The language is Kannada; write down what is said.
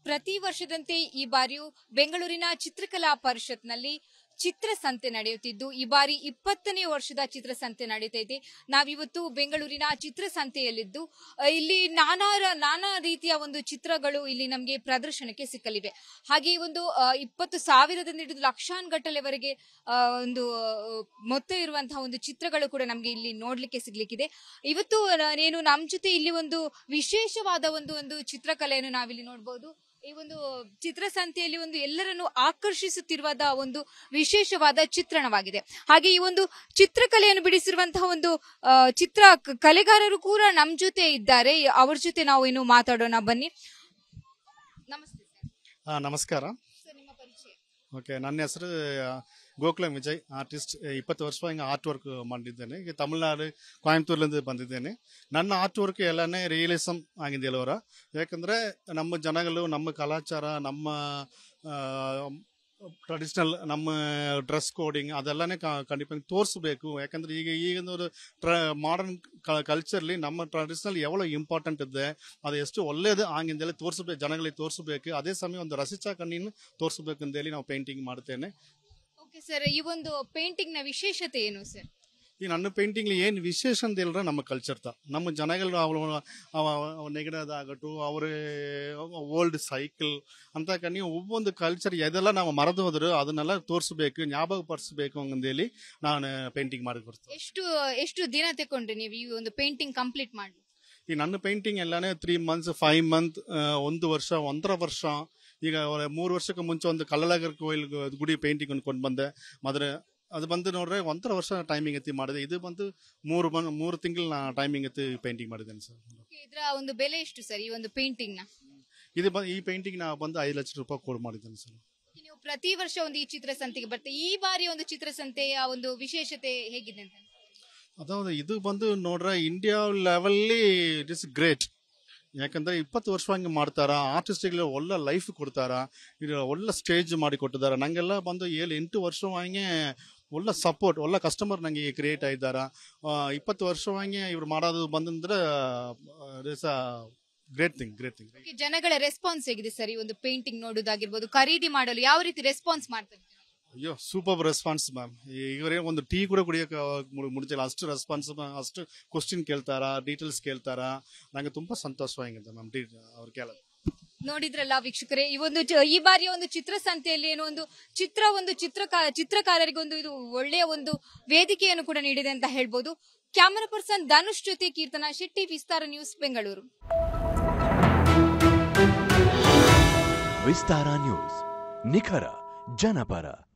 ಪ್ರತಿ ವರ್ಷದಂತೆ ಈ ಬಾರಿಯೂ ಬೆಂಗಳೂರಿನ ಚಿತ್ರಕಲಾ ಪರಿಷತ್ನಲ್ಲಿ ಚಿತ್ರಸಂತೆ ನಡೆಯುತ್ತಿದ್ದು ಈ ಬಾರಿ ಇಪ್ಪತ್ತನೇ ವರ್ಷದ ಚಿತ್ರಸಂತೆ ನಡೀತಾ ಇದೆ ನಾವಿವತ್ತು ಬೆಂಗಳೂರಿನ ಚಿತ್ರಸಂತೆಯಲ್ಲಿದ್ದು ಅಹ್, ಇಲ್ಲಿ ನಾನಾ ರ- ನಾನಾ ರೀತಿಯ ಒಂದು ಚಿತ್ರಗಳು ಇಲ್ಲಿ ನಮಗೆ ಪ್ರದರ್ಶನಕ್ಕೆ ಸಿಕ್ಕಲಿವೆ ಹಾಗೆ ಈ ಒಂದು ಅಹ್, ಇಪ್ಪತ್ತು ಸಾವಿರದಿಂದ ಹಿಡಿದು ಲಕ್ಷಾನುಗಟ್ಟಲೆವರೆಗೆ ಅಹ್, ಒಂದು ಅಹ್, ಮೊತ್ತ ಇರುವಂತಹ ಒಂದು ಚಿತ್ರಗಳು ಕೂಡ ನಮಗೆ ಇಲ್ಲಿ ನೋಡ್ಲಿಕ್ಕೆ ಸಿಗ್ಲಿಕ್ಕಿದೆ ಇವತ್ತು ನ- ಏನು ನಮ್ಮ ಜೊತೆ ಇಲ್ಲಿ ಒಂದು ವಿಶೇಷವಾದ ಒಂದು ಒಂದು ಚಿತ್ರಕಲೆಯನ್ನು ನಾವಿಲ್ಲಿ ನೋಡಬಹುದು ಈ ಒಂದು ಚಿತ್ರಸಂತೆಯಲ್ಲಿ ಒಂದು ಎಲ್ಲರನ್ನು ಆಕರ್ಷಿಸುತ್ತಿರುವಾದ ಒಂದು ವಿಶೇಷವಾದ ಚಿತ್ರಣವಾಗಿದೆ ಹಾಗೆ ಈ ಒಂದು ಚಿತ್ರಕಲೆಯನ್ನು ಬಿಡಿಸಿರುವಂತಹ ಒಂದು ಆ, ಚಿತ್ರ ಕ- ಕಲೆಗಾರರು ಕೂಡ ನಮ್ ಜೊತೆ ಇದ್ದಾರೆ ಅವ್ರ ಜೊತೆ ನಾವು ಏನು ಮಾತಾಡೋಣ ಬನ್ನಿ ನಮಸ್ತೆ ಸರ್ ಹಾಂ ನಮಸ್ಕಾರ ಸರ್ ನಿಮ್ಮ ಪರಿಚಯ ಓಕೆ ನನ್ನ ಹೆಸರು ಗೋಕುಲಂ ವಿಜಯ್ ಆರ್ಟಿಸ್ಟ್ ಇಪ್ಪತ್ತು ವರ್ಷ ಹಿಂಗೆ ಆರ್ಟ್ ವರ್ಕ್ ಮಾಡಿದ್ದೇನೆ ಈಗ ತಮಿಳ್ನಾಡು ಕೊಯಂಬತ್ತೂರ್ಲಿಂದ ಬಂದಿದ್ದೇನೆ ನನ್ನ ಆರ್ಟ್ ವರ್ಕ್ ಎಲ್ಲನೇ ರಿಯಲಿಸಮ್ ಆಗಿದೆ ಎಲ್ಲವರ ಯಾಕಂದರೆ ನಮ್ಮ ಜನಗಳು ನಮ್ಮ ಕಲಾಚಾರ ನಮ್ಮ ಟ್ರೆಡಿಷ್ನಲ್ ನಮ್ಮ ಡ್ರೆಸ್ ಕೋಡಿಂಗ್ ಅದೆಲ್ಲನೇ ಖಂಡಿತ ತೋರಿಸ್ಬೇಕು ಯಾಕಂದ್ರೆ ಈಗ ಈಗಿನ ಒಂದು ಟ್ರ ಮಾಡರ್ನ್ ಕಲ್ಚರ್ಲಿ ನಮ್ಮ ಟ್ರೆಡಿಷ್ನಲ್ ಎವಳು ಇಂಪಾರ್ಟೆಂಟ್ ಇದೆ ಅದು ಎಷ್ಟು ಒಳ್ಳೇದು ಆಗಿಂದಲೇ ತೋರಿಸ್ಬೇಕು ಜನಗಳಿಗೆ ತೋರಿಸ್ಬೇಕು ಅದೇ ಸಮಯ ಒಂದು ರಸಿಚಾ ಕಣ್ಣಿನ ತೋರಿಸ್ಬೇಕು ಅಂತೇಳಿ ನಾವು ಪೇಂಟಿಂಗ್ ಮಾಡ್ತೇನೆ ಓಕೆ ಸರ್ ಈ ಒಂದು ಪೇಂಟಿಂಗ್ ನ ವಿಶೇಷತೆ ಏನು ಸರ್ ಈ ನನ್ನ ಪೇಂಟಿಂಗ್ಲಿ ಏನು ವಿಶೇಷ ಅಂತ ಹೇಳಿದ್ರೆ ನಮ್ಮ ಕಲ್ಚರ್ ತ ನಮ್ಮ ಜನಗಳು ಅವಳು ನೆಗಡೋದಾಗಟ್ಟು ಅವ್ರ ಓಲ್ಡ್ ಸೈಕಲ್ ಅಂತ ಕಣ್ಣಿ ಒவ்வೊಂದು ಕಲ್ಚರ್ ಎದೆಲ್ಲ ನಾವು ಮರೆದು ಹೋದ್ರು ಅದನ್ನೆಲ್ಲ ತೋರಿಸ್ಬೇಕು ಜ್ಞಾಪಕ ಪಡಿಸ್ಬೇಕು ಅಂತೇಳಿ ನಾನು ಪೇಂಟಿಂಗ್ ಮಾಡಿ ಕೊಡ್ತೀನಿ ಎಷ್ಟು ಎಷ್ಟು ದಿನ ತಗೊಂಡ್ರಿ ನೀವು ಈ ಒಂದು ಪೇಂಟಿಂಗ್ ಕಂಪ್ಲೀಟ್ ಮಾಡಿ ಈ ನನ್ನ ಪೇಂಟಿಂಗ್ ಎಲ್ಲಾನೇ ತ್ರೀ ಮಂತ್ಸ್ ಫೈವ್ ಮಂತ್ ಒಂದು ವರ್ಷ ಒಂದರ ವರ್ಷ ಈಗ ಅವ್ರ ಮೂರು ವರ್ಷಕ್ಕೆ ಮುಂಚೆ ಒಂದು ಕಲ್ಲಲಗರ್ ಕೋಯಿಲ್ ಗುಡಿ ಪೇಂಟಿಂಗ್ ಕೊಂಡು ಬಂದೆ ಮಾದ್ರೆ ಅದು ಬಂದು ನೋಡ್ರೆ ಒಂಥರ ವರ್ಷ ಟೈಮಿಂಗ್ ಎತ್ತಿ ಮಾಡಿದೆ ಇದು ಬಂದು ಮೂರು ಬನ್ ಮೂರು ತಿಂಗಳು ನಾ ಟೈಮಿಂಗ್ ಎತ್ತಿ ಪೇಂಟಿಂಗ್ ಮಾಡಿದ್ದೇನೆ ಸರ್ Okay, ಇದರ ಒಂದು ಬೆಲೆ ಎಷ್ಟು ಸರ್ ಈ ಒಂದು ಪೇಂಟಿಂಗ್ ನ ಇದು ಬಂದು ಈ ಪೇಂಟಿಂಗ್ ನಾ ಬಂದು ಐದು ಲಕ್ಷ ರೂಪಾಯಿ ಕೊಡ್ ಮಾಡಿದ್ದೇನೆ ಸರ್ ನೀವು ಪ್ರತಿ ವರ್ಷ ಒಂದು ಈ ಚಿತ್ರಸಂತೆಗೆ ಬರ್ತೀವಿ ಈ ಬಾರಿ ಒಂದು ಚಿತ್ರಸಂತೆಯ ಒಂದು ವಿಶೇಷತೆ ಹೇಗಿದೆ ಅಂತ ಅದಾவது ಇದು ಬಂದು ನೋಡ್ರೆ ಇಂಡಿಯಾ ಲೆವೆಲ್ಲಿ ಇಟ್ ಇಸ್ ಗ್ರೇಟ್ ಯಾಕಂದ್ರೆ ಇಪ್ಪತ್ತು ವರ್ಷ ಹಂಗೆ ಮಾಡ್ತಾರ ಆರ್ಟಿಸ್ಟ್ಗಳಿಗೆ ಒಳ್ಳೆ ಲೈಫ್ ಕೊಡ್ತಾರ ಇದು ಒಳ್ಳೆ ಸ್ಟೇಜ್ ಮಾಡಿ ಕೊಟ್ಟಿದ್ದಾರೆ ನಂಗೆಲ್ಲ ಬಂದು ಏಳು ಎಂಟು ವರ್ಷ ಹಂಗೆ ಒಳ್ಳೆ ಸಪೋರ್ಟ್ ಒಳ್ಳೆ ಕಸ್ಟಮರ್ ನಂಗೆ ಕ್ರಿಯೇಟ್ ಆಗಿದ್ದಾರ ಆ, ಇಪ್ಪತ್ತು ವರ್ಷ ಹಂಗೆ ಇವ್ರು ಮಾಡೋದು ಬಂದಂದ್ರೆ it's a great thing great thing Okay, ಜನಗಳ ರೆಸ್ಪಾನ್ಸ್ ಹೇಗಿದೆ ಸರ್ ಈ ಒಂದು ಪೇಂಟಿಂಗ್ ನೋಡುವುದಾಗಿರ್ಬೋದು ಖರೀದಿ ಮಾಡಲು ಯಾವ ರೀತಿ ರೆಸ್ಪಾನ್ಸ್ ಮಾಡ್ತಾರೆ ಅಯ್ಯೋ ಸೂಪರ್ ರೆಸ್ಪಾನ್ಸ್ ಮ್ಯಾಮ್ ಇವರೇ ಒಂದು ಟೀ ಕೂಡ ಕುಡಿಯೋಕೆ ಮುಡಿತಿಲ್ಲ ಅಷ್ಟು ರೆಸ್ಪಾನ್ಸ್ ಅಷ್ಟು ಕ್ವಶನ್ ಕೇಳ್ತಾರ ಡೀಟೇಲ್ಸ್ ಕೇಳ್ತಾರ ನಂಗೆ ತುಂಬಾ ಸಂತೋಷವಾಗಿದೆ ಮ್ಯಾಮ್ ಡೀ ಅವ್ರು ಕೇಳೋದು ನೋಡಿದ್ರಲ್ಲ ವೀಕ್ಷಕರೇ ಈ ಒಂದು ಚ- ಈ ಬಾರಿಯ ಒಂದು ಚಿತ್ರಸಂತೆಯಲ್ಲಿ ಏನೋ ಒಂದು ಚಿತ್ರ ಒಂದು ಚಿತ್ರಕ ಚಿತ್ರಕಾರರಿಗೆ ಒಂದು ಇದು ಒಳ್ಳೆಯ ಒಂದು ವೇದಿಕೆಯನ್ನು ಕೂಡ ನೀಡಿದೆ ಅಂತ ಹೇಳ್ಬೋದು ಕ್ಯಾಮರಾ ಪರ್ಸನ್ ಧನುಷ್ ಜೊತೆ ಕೀರ್ತನಾ ಶೆಟ್ಟಿ ವಿಸ್ತಾರ ನ್ಯೂಸ್ ಬೆಂಗಳೂರು ವಿಸ್ತಾರ ನ್ಯೂಸ್ ನಿಖರ ಜನಪರ